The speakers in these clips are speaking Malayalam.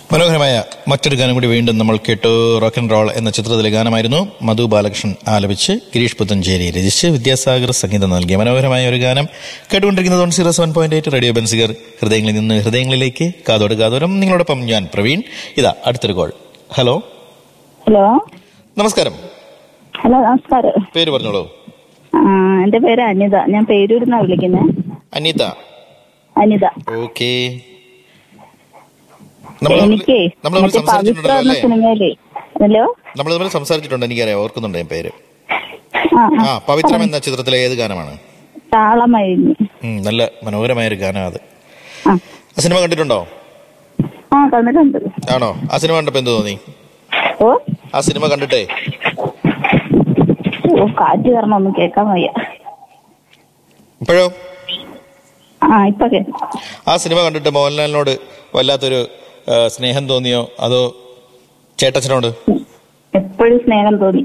മനോഹരമായ മറ്റൊരു ഗാനം കൂടി വീണ്ടും നമ്മൾ കേട്ടു റോക്ക് ആൻഡ് റോൾ എന്ന ചിത്രത്തിലെ ഗാനമായിരുന്നു മധു ബാലകൃഷ്ണൻ ആലപിച്ച് ഗിരീഷ് പുത്തഞ്ചേരി രചിച്ച് വിദ്യാസാഗർ സംഗീതം നൽകിയ മനോഹരമായ ഒരു ഗാനം കേട്ടുകൊണ്ടിരിക്കുന്നത് one zero seven point eight radio Benziger ഹൃദയങ്ങളിൽ നിന്ന് ഹൃദയങ്ങളിലേക്ക് കാതോട് കാതോരം നിങ്ങളോടൊപ്പം ഞാൻ പ്രവീൺ ഇതാ അടുത്തൊരു കോൾ ഹലോ ഹലോ നമസ്കാരം ഹലോ നമസ്കാരം പേര് പറഞ്ഞോളൂ ആ, എന്റെ പേര് അനിത ഞാൻ പേരൂരിന്നാ വിളിക്കുന്നത് അനിത അനിത ഓക്കെ എനിക്ക് നമ്മൾ മറ്റേ പവിത്ര സംസാരിച്ചിട്ടുണ്ടല്ലോ എന്ന അല്ലേ സിനിമയിലേ ഹലോ നമ്മൾ തമ്മിൽ സംസാരിച്ചിട്ടുണ്ട് എനിക്കറിയാം ഓർക്കുന്നുണ്ട് ഞാൻ പേര് ആ ആ പവിത്രം എന്ന ചിത്രത്തിലെ ഏത് ഗാനമാണ് താളമഴിഞ്ഞ് ഉം, നല്ല മനോഹരമായ ഒരു ഗാനം അത് ആ ആ സിനിമ കണ്ടിട്ടുണ്ടോ ആ കണ്ടിട്ടുണ്ട് ആണോ ആ സിനിമ കണ്ടപ്പോ എന്ത് തോന്നി ഓ ആ സിനിമ കണ്ടിട്ടേ ഓ കാറ്റ് കാരണം ഒന്നും കേൾക്കാൻ വയ്യ ഇപ്പോഴോ ആ ഇപ്പൊ കേൾക്കാം ആ സിനിമ കണ്ടിട്ട് മോഹൻലാലിനോട് വല്ലാത്തൊരു ആ, സ്നേഹം തോന്നിയോ അതോ ചേട്ടച്ചനോട് എപ്പോഴും സ്നേഹം തോന്നി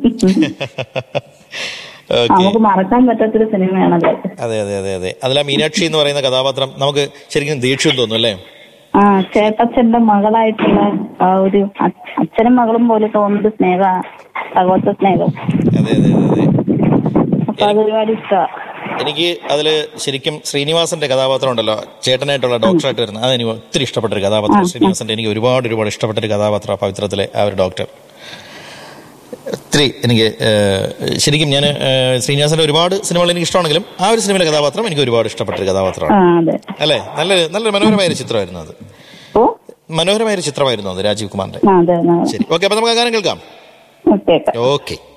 ഓക്കെ നമുക്ക് മറക്കാൻ പറ്റാത്തൊരു സിനിമയാണത് അതെ അതെ അതെ അതെ അതിൽ ആ മീനാക്ഷി എന്ന് പറയുന്ന കഥാപാത്രം നമുക്ക് ശരിക്കും ദേഷ്യം തോന്നും അല്ലേ ആ ചേട്ടച്ചന്റെ മകളായിട്ടുള്ള ആ ഒരു അ- അച്ഛനും മകളും പോലെ തോന്നുന്നത് സ്നേഹ സഹോദര സ്നേഹം അതെ അതെ അതെ അതെ അപ്പൊ അത് ഒരുപാട് ഇഷ്ടമാണ് എനിക്ക് അതില് ശരിക്കും ശ്രീനിവാസന്റെ കഥാപാത്രം ഉണ്ടല്ലോ ചേട്ടനായിട്ടുള്ള ഡോക്ടറായിട്ട് വരുന്നത് അത് എനിക്ക് ഒത്തിരി ഇഷ്ടപ്പെട്ട ഒരു കഥാപാത്രം ശ്രീനിവാസന്റെ എനിക്ക് ഒരുപാട് ഒരുപാട് ഇഷ്ടപ്പെട്ട ഒരു കഥാപാത്രം പവിത്രത്തിലെ ആ ഒരു ഡോക്ടർ ഒത്തിരി എനിക്ക് ഏഹ്, ശരിക്കും ഞാൻ ശ്രീനിവാസന്റെ ഒരുപാട് സിനിമകൾ എനിക്ക് ഇഷ്ടമാണെങ്കിലും ആ ഒരു സിനിമയിലെ കഥാപാത്രം എനിക്ക് ഒരുപാട് ഇഷ്ടപ്പെട്ട ഒരു ആ കഥാപാത്രമാണ് അതെ അല്ലേ നല്ലൊരു നല്ലൊരു മനോഹരമായ ഒരു ചിത്രമായിരുന്നു അത് ഓ മനോഹരമായ ഒരു ചിത്രമായിരുന്നു അത് രാജീവ് കുമാറിന്റെ ആ അതെ ശരി ഓക്കെ അപ്പൊ നമുക്ക് ആ ഗാനം കേൾക്കാം ഓക്കെ ഓക്കെ